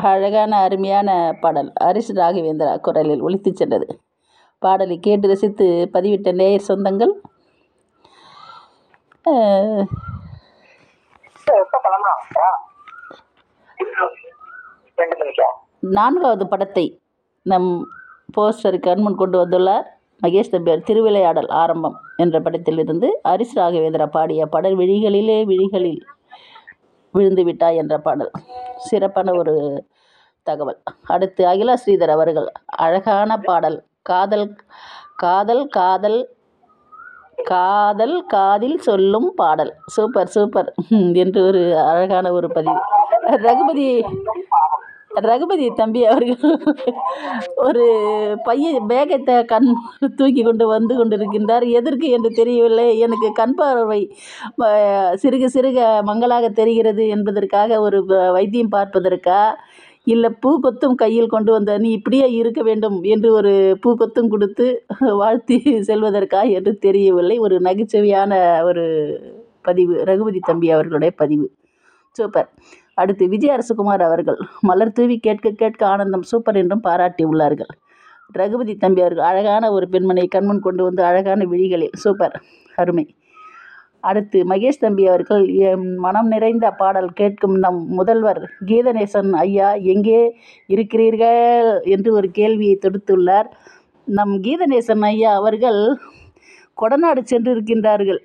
அழகான அருமையான பாடல் ஹரிஷ் ராகவேந்திரா குரலில் ஒலித்துச் சென்றது பாடலை கேட்டு ரசித்து பதிவிட்ட நேயர் சொந்தங்கள் அஹ், எப்ப கிளம்பலாம் ரெண்டு மணிக்கா நான்காவது படத்தை நம் போஸ்டருக்கு அன்முன் கொண்டு வந்துள்ளார் மகேஷ் தம்பியார் திருவிளையாடல் ஆரம்பம் என்ற படத்திலிருந்து ஹரிஷ் ராகவேந்திரா பாடிய பாடல் விழிகளிலே விழிகளில் விழுந்து விட்டாய் என்ற பாடல் சிறப்பான ஒரு தகவல் அடுத்து அகிலா ஸ்ரீதர் அவர்கள் அழகான பாடல் காதல் காதல் காதல் காதல் காதில் சொல்லும் பாடல் சூப்பர் சூப்பர் ஹம், என்று ஒரு அழகான ஒரு பதிவு ரகுபதி ரகுபதி தம்பி அவர்கள் ஒரு பையன் பேகத்தை கண் தூக்கி கொண்டு வந்து கொண்டிருக்கின்றார் எதற்கு என்று தெரியவில்லை எனக்கு கண் பார்வை அஹ், சிறுக சிறுக மங்களாக தெரிகிறது என்பதற்காக ஒரு வ- வைத்தியம் பார்ப்பதற்கா இல்லை பூ கொத்தும் கையில் கொண்டு வந்த நீ இப்படியே இருக்க வேண்டும் என்று ஒரு பூ கொத்தும் கொடுத்து வாழ்த்தி செல்வதற்கா என்று தெரியவில்லை ஒரு நகைச்சுவையான ஒரு பதிவு ரகுபதி தம்பி அவர்களுடைய பதிவு சூப்பர் அடுத்து விஜய் அரசகுமார் அவர்கள் மலர் தூவி கேட்க கேட்க ஆனந்தம் சூப்பர் என்றும் பாராட்டி உள்ளார்கள் ரகுபதி தம்பி அவர்கள் அழகான ஒரு பெண்மணியை கண்முன் கொண்டு வந்து அழகான விழிகளில் சூப்பர் அருமை அடுத்து மகேஷ் தம்பி அவர்கள் என் மனம் நிறைந்த பாடல் கேட்கும் நம் முதல்வர் கீதநேசன் ஐயா எங்கே இருக்கிறீர்கள் என்று ஒரு கேள்வியை தொடுத்துள்ளார் நம் கீதநேசன் ஐயா அவர்கள் கொடநாடு சென்றிருக்கின்றார்கள்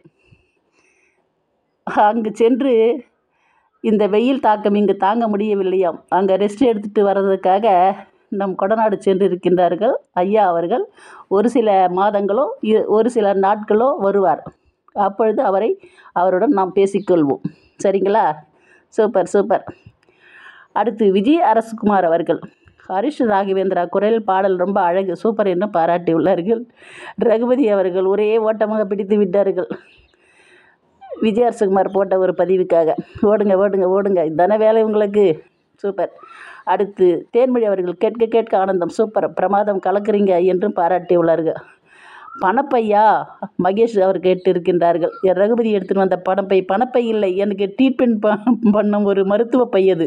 அங்கு சென்று இந்த வெயில் தாக்கம் இங்கு தாங்க முடியவில்லையாம் அங்கே ரெஸ்ட் எடுத்துட்டு வர்றதுக்காக நம் கொடநாடு சென்று இருக்கின்றார்கள் ஐயா அவர்கள் ஒரு சில மாதங்களோ இ- ஒரு சில நாட்களோ வருவார் அப்பொழுது அவரை அவருடன் நாம் பேசிக்கொள்வோம் சரிங்களா சூப்பர் சூப்பர் அடுத்து விஜய் அரசகுமார் அவர்கள் ஹரிஷ் ராகவேந்திரா குரல் பாடல் ரொம்ப அழகு சூப்பர் என்று பாராட்டியுள்ளார்கள் ரகுபதி அவர்கள் ஒரே ஓட்டமாக பிடித்து விட்டார்கள் விஜய் அரசகுமார் போட்ட ஒரு பதிவுக்காக ஓடுங்க ஓடுங்க ஓடுங்க இதானே வேலை உங்களுக்கு சூப்பர் அடுத்து தேன்மொழி அவர்கள் கேட்க கேட்க ஆனந்தம் சூப்பர் பிரமாதம் கலக்குறீங்க என்றும் பாராட்டியுள்ளார்கள் பணப்பையா மகேஷ் அவர் கேட்டு இருக்கின்றார்கள் என் ரகுபதி எடுத்துகிட்டு வந்த பணப்பை பணப்பை இல்லை எனக்கு ட்ரீட்மெண்ட் ப பண்ணும் ஒரு மருத்துவ பை அது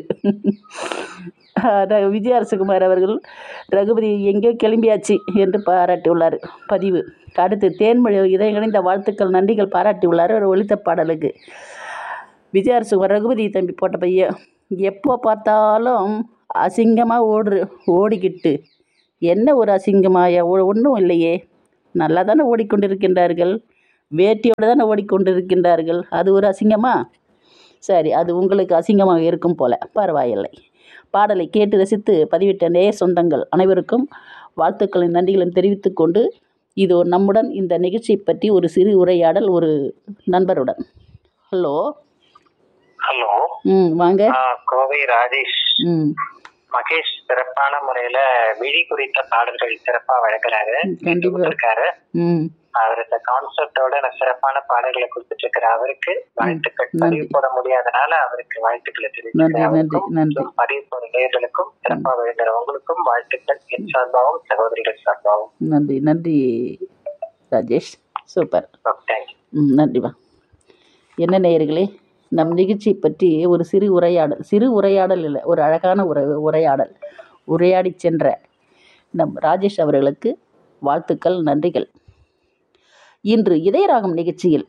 ர- விஜய் அரசகுமார் அவர்கள் ரகுபதி எங்கேயோ கிளம்பியாச்சு என்று பாராட்டியுள்ளார் பதிவு அடுத்து தேன்மொழி இதயங்கணிந்த வாழ்த்துக்கள் நன்றிகள் பாராட்டியுள்ளார் ஒரு ஒலித்த பாடலுக்கு விஜய் அரசகுமார் ரகுபதி தம்பி போட்ட பையன் எப்போ பார்த்தாலும் அசிங்கமாக ஓடு ஓடிக்கிட்டு என்ன ஒரு அசிங்கமாயா ஒன்றும் இல்லையே நல்லா தானே ஓடிக்கொண்டிருக்கின்றார்கள் வேட்டியோடு தானே ஓடிக்கொண்டிருக்கின்றார்கள் அது ஒரு அசிங்கமா சரி அது உங்களுக்கு அசிங்கமாக இருக்கும் போல பரவாயில்லை பாடலை கேட்டு ரசித்து பதிவிட்ட நேய சொந்தங்கள் அனைவருக்கும் வாழ்த்துக்களின் நன்றிகளையும் தெரிவித்துக் கொண்டு இதோ நம்முடன் இந்த நிகழ்ச்சியை பற்றி ஒரு சிறு உரையாடல் ஒரு நண்பருடன் ஹலோ ஹலோ ம் வாங்க கோவை ராஜேஷ் ம் மகேஷ் சிறப்பான முறையில விழி குறித்த பாடல்கள் சிறப்பா வழங்குறாரு கண்டிப்பா. இருக்காரு ம் அவர் இந்த கான்செப்டோட நான் சிறப்பான பாடல்களை கொடுத்துட்டு இருக்கிற அவருக்கு வாழ்த்துக்கள் நன்றி. பதிவு போட முடியாதனால அவருக்கு வாழ்த்துக்களை நன்றி, தெரிவிக்கிறேன் நன்றி, அவருக்கும், நன்றி. பதிவு போட நேயர்களுக்கும் சிறப்பா வழங்குறவங்களுக்கும் வாழ்த்துக்கள் என் சார்பாகவும் சகோதரிகள் சார்பாகவும் நன்றி நன்றி ராஜேஷ் சூப்பர் தேங்க்யூ ம் நன்றிமா என்ன நேயர்களே நம் நிகழ்ச்சி பற்றி ஒரு சிறு உரையாடல் சிறு உரையாடல் இல்லை ஒரு அழகான உரை உரையாடல் உரையாடி சென்ற நம் ராஜேஷ் அவர்களுக்கு வாழ்த்துக்கள் நன்றிகள் இன்று இதயராகம் நிகழ்ச்சியில்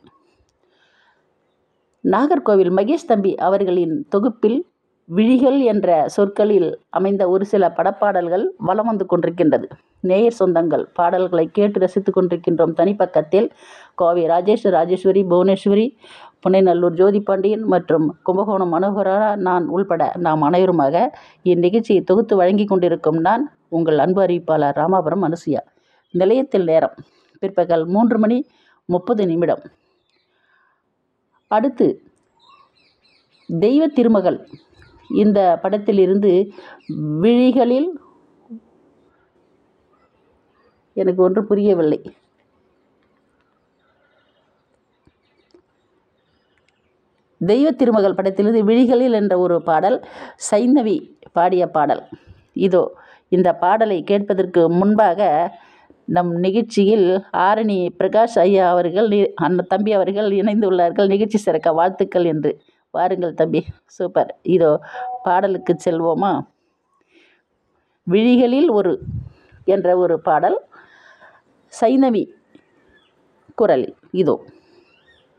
நாகர்கோவில் மகேஷ் தம்பி அவர்களின் தொகுப்பில் விழிகள் என்ற சொற்களில் அமைந்த ஒரு சில படப்பாடல்கள் வலம் வந்து கொண்டிருக்கின்றது நேயர் சொந்தங்கள் பாடல்களை கேட்டு ரசித்துக் கொண்டிருக்கின்றோம் தனிப்பக்கத்தில் கோவை ராஜேஷ் ராஜேஸ்வரி புவனேஸ்வரி புனைநல்லூர் ஜோதி பாண்டியன் மற்றும் கும்பகோணம் மனோகரா நான் உள்பட நாம் அனைவருமாக இந்நிகழ்ச்சியை தொகுத்து வழங்கி கொண்டிருக்கும் நான் உங்கள் அன்பு அறிவிப்பாளர் ராமாபுரம் அனுசுயா நிலையத்தில் நேரம் பிற்பகல் மூன்று மணி முப்பது நிமிடம் அடுத்து தெய்வ திருமகள் இந்த படத்திலிருந்து விழிகளில் எனக்கு ஒன்று புரியவில்லை தெய்வ திருமகள் படத்திலிருந்து விழிகளில் என்ற ஒரு பாடல் சைந்தவி பாடிய பாடல் இதோ இந்த பாடலை கேட்பதற்கு முன்பாக நம் நிகழ்ச்சியில் ஆரணி பிரகாஷ் ஐயா அவர்கள் நி- அண்ணன் தம்பி அவர்கள் இணைந்துள்ளார்கள் நிகழ்ச்சி சிறக்க வாழ்த்துக்கள் என்று வாருங்கள் தம்பி சூப்பர் இதோ பாடலுக்கு செல்வோமா விழிகளில் ஒரு என்ற ஒரு பாடல் சைனவி குரலில் இதோ